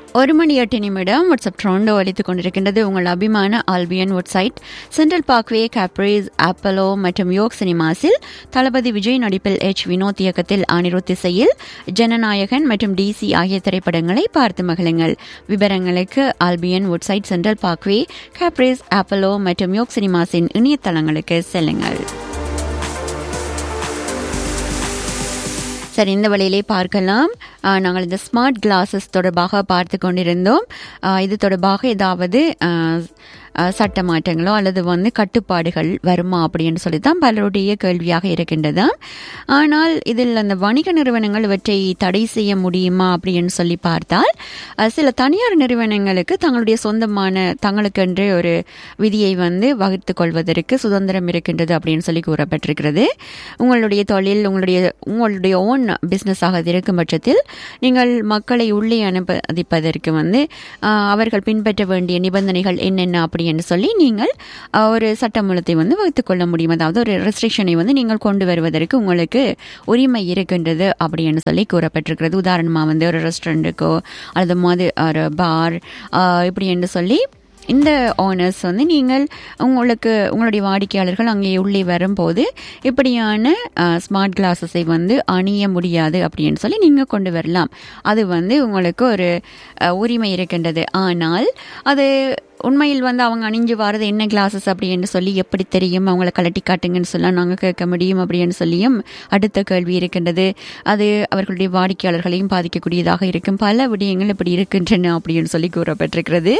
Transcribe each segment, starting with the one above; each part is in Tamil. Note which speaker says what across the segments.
Speaker 1: ஒரு மணி எட்டு நிமிடம் வாட்ஸ்அப் ட்ரோண்டோ அளித்துக் கொண்டிருக்கின்றது உங்கள் அபிமான Albion website Central Parkway Caprice Apollo மற்றும் யோக் சினிமாஸில் தளபதி விஜய் நடிப்பில் எச் வினோத் இயக்கத்தில் அனிருத் இசையில் ஜனநாயகன் மற்றும் டிசி ஆகிய திரைப்படங்களை பார்த்து மகிழுங்கள் விவரங்களுக்கு Albion website Central Parkway Caprice Apollo மற்றும் யோக் சினிமாஸின் இணையதளங்களுக்கு செல்லுங்கள் சரி இந்த வழியிலே பார்க்கலாம் ஆஹ், நாங்கள் இந்த ஸ்மார்ட் கிளாஸஸ் தொடர்பாக பார்த்து கொண்டிருந்தோம் ஆஹ், இது தொடர்பாக ஏதாவது ஆஹ், ஆஹ், சட்ட மாற்றங்களோ அல்லது வந்து கட்டுப்பாடுகள் வருமா அப்படின்னு சொல்லி தான் பலருடைய கேள்வியாக இருக்கின்றது ஆனால் இதில் அந்த வணிக நிறுவனங்கள் இவற்றை தடை செய்ய முடியுமா அப்படின்னு சொல்லி பார்த்தால் ஆஹ், சில தனியார் நிறுவனங்களுக்கு தங்களுடைய சொந்தமான தங்களுக்கென்று ஒரு விதியை வந்து வகுத்து கொள்வதற்கு சுதந்திரம் இருக்கின்றது அப்படின்னு சொல்லி கூறப்பட்டிருக்கிறது உங்களுடைய தொழில் உங்களுடைய உங்களுடைய ஓன் பிஸ்னஸாக அது இருக்கும் பட்சத்தில் நீங்கள் மக்களை உள்ளே அனுமதிப்பதற்கு வந்து ஆஹ், அவர்கள் பின்பற்ற வேண்டிய நிபந்தனைகள் என்னென்ன அப்படின்னு சொல்லி நீங்கள் ஆஹ், ஒரு சட்டமூலத்தை வந்து வகுத்துக் கொள்ள முடியும் அதாவது ஒரு ரெஸ்ட்ரிக்ஷனை வந்து நீங்கள் கொண்டு வருவதற்கு உங்களுக்கு உரிமை இருக்கின்றது அப்படின்னு சொல்லி கூறப்பட்டிருக்கிறது உதாரணமாக வந்து ஒரு ரெஸ்டாரண்ட்டுக்கோ அல்லது மது ஒரு பார் இப்படி என்று சொல்லி இந்த ஓனர்ஸ் வந்து நீங்கள் உங்களுக்கு உங்களுடைய வாடிக்கையாளர்கள் அங்கே உள்ளே வரும்போது இப்படியான ஸ்மார்ட் கிளாஸஸை வந்து அணிய முடியாது அப்படின்னு சொல்லி நீங்கள் கொண்டு வரலாம் அது வந்து உங்களுக்கு ஒரு அஹ், உரிமை இருக்கின்றது ஆனால் அது உண்மையில் வந்து அவங்க அணிஞ்சு வரது என்ன கிளாஸஸ் அப்படின்னு சொல்லி எப்படி தெரியும் அவங்கள கலட்டி காட்டுங்கன்னு சொல்ல நாங்கள் கேட்க முடியும் அப்படின்னு சொல்லியும் அடுத்த கேள்வி இருக்கின்றது அது அவர்களுடைய வாடிக்கையாளர்களையும் பாதிக்கக்கூடியதாக இருக்கும் பல விடயங்கள் இப்படி இருக்கின்றன அப்படின்னு சொல்லி கூறப்பட்டிருக்கிறது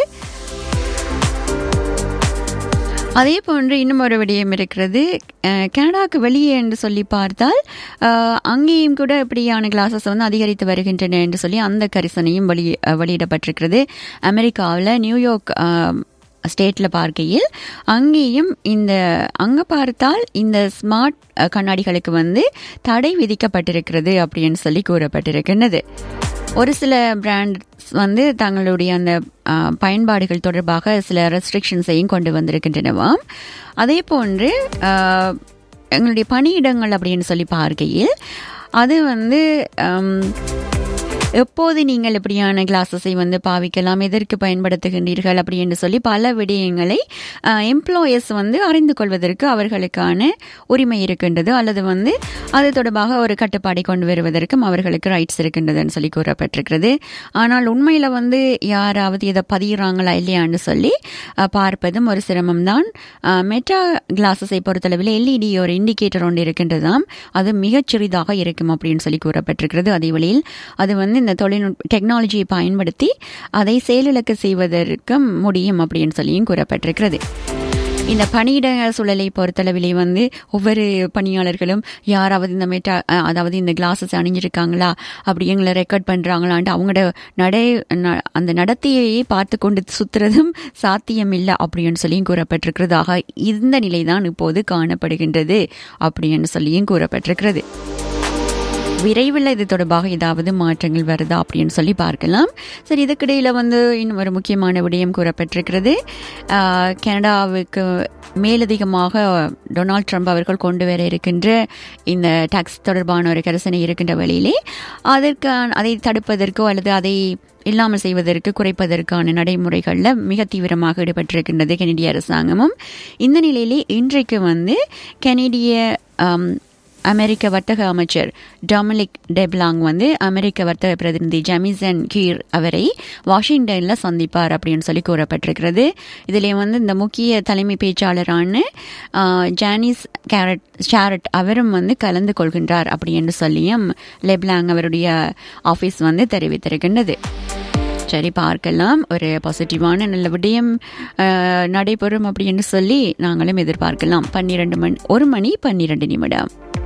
Speaker 1: அதே போன்று இன்னும் ஒரு விடயம் இருக்கிறது அஹ், கனடாவுக்கு வெளியே என்று சொல்லி பார்த்தால் அஹ், அங்கேயும் கூட இப்படியான கிளாஸஸ் வந்து அதிகரித்து வருகின்றன என்று சொல்லி அந்த கரிசனையும் வெளி அஹ், வெளியிடப்பட்டிருக்கிறது அமெரிக்காவில் நியூயார்க் ஸ்டேட்டில் பார்க்கையில் அங்கேயும் இந்த அங்கே பார்த்தால் இந்த ஸ்மார்ட் அஹ், கண்ணாடிகளுக்கு வந்து தடை விதிக்கப்பட்டிருக்கிறது அப்படின்னு சொல்லி கூறப்பட்டிருக்கின்றது ஒரு சில பிராண்ட்ஸ் வந்து தங்களுடைய அந்த ஆ, பயன்பாடுகள் தொடர்பாக சில ரெஸ்ட்ரிக்ஷன்ஸையும் கொண்டு வந்திருக்கின்றனவாம் அதே போன்று ஆ, எங்களுடைய பணியிடங்கள் அப்படின்னு சொல்லி பார்க்கையில் அது வந்து ஆம், எப்போது நீங்கள் இப்படியான கிளாஸஸை வந்து பாவிக்கலாம் எதற்கு பயன்படுத்துகின்றீர்கள் அப்படி என்று சொல்லி பல விடயங்களை எம்ப்ளாயர்ஸ் வந்து அறிந்து கொள்வதற்கு அவர்களுக்கான உரிமை இருக்கின்றது அல்லது வந்து அது தொடர்பாக ஒரு கட்டுப்பாடை கொண்டு வருவதற்கும் அவர்களுக்கு ரைட்ஸ் இருக்கின்றதுன்னு சொல்லி கூறப்பட்டிருக்கிறது ஆனால் உண்மையில் வந்து யாராவது இதை பதிகிறாங்களா இல்லையான்னு சொல்லி அஹ், பார்ப்பதும் ஒரு சிரமம் தான் மெட்டா கிளாஸஸை பொறுத்தளவில் எல்இடி ஒரு இண்டிகேட்டர் ஒன்று இருக்கின்றதாம் அது மிகச் சிறிதாக இருக்கும் அப்படின்னு சொல்லி கூறப்பட்டிருக்கிறது அதே வழியில் அது வந்து இந்த தொழில்நுட்ப டெக்னாலஜியை பயன்படுத்தி அதை செயலிழக்க செய்வதற்கும் முடியும் அப்படின்னு சொல்லியும் கூறப்பட்டிருக்கிறது இந்த பணியிட சூழலை பொறுத்தளவிலே வந்து ஒவ்வொரு பணியாளர்களும் யாராவது இந்த மெட்டா அஹ், அதாவது இந்த கிளாஸஸ் அணிஞ்சிருக்காங்களா அப்படி எங்களை ரெக்கார்ட் பண்ணுறாங்களான்ட்டு அவங்களோட நடை ந- அந்த நடத்தையே பார்த்து கொண்டு சுத்துறதும் சாத்தியம் இல்லை அப்படின்னு சொல்லியும் கூறப்பட்டிருக்கிறது ஆக இந்த நிலைதான் இப்போது காணப்படுகின்றது அப்படின்னு சொல்லியும் கூறப்பட்டிருக்கிறது விரைவில் இது தொடர்பாக ஏதாவது மாற்றங்கள் வருதா அப்படின்னு சொல்லி பார்க்கலாம் சரி இதுக்கிடையில் வந்து இன்னும் ஒரு முக்கியமான விடயம் கூறப்பட்டிருக்கிறது ஆஹ், கனடாவுக்கு மேலதிகமாக டொனால்ட் ட்ரம்ப் அவர்கள் கொண்டு வர இருக்கின்ற இந்த டாக்ஸ் தொடர்பான ஒரு கரிசனை இருக்கின்ற வழியிலே அதற்கான அதை தடுப்பதற்கோ அல்லது அதை இல்லாமல் செய்வதற்கு குறைப்பதற்கான நடைமுறைகளில் மிக தீவிரமாக ஈடுபட்டிருக்கின்றது கெனடிய அரசாங்கமும் இந்த நிலையிலே இன்றைக்கு வந்து கெனடிய ஆம், அமெரிக்க வர்த்தக அமைச்சர் டொமினிக் டெப்லாங் வந்து அமெரிக்க வர்த்தக பிரதிநிதி ஜமிசன் கீர் அவரை வாஷிங்டனில் சந்திப்பார் அப்படின்னு சொல்லி கூறப்பட்டிருக்கிறது இதில் வந்து இந்த முக்கிய தலைமை பேச்சாளரான ஆ, ஜானிஸ் கேரட் ஷாரட் அவரும் வந்து கலந்து கொள்கின்றார் அப்படி என்று சொல்லியும் லெப்லாங் அவருடைய ஆஃபீஸ் வந்து தெரிவித்திருக்கின்றது சரி பார்க்கலாம் ஒரு பாசிட்டிவான நல்ல விடயம் அஹ், நடைபெறும் அப்படின்னு சொல்லி நாங்களும் எதிர்பார்க்கலாம் பன்னிரண்டு மணி ஒரு மணி பன்னிரண்டு நிமிடம்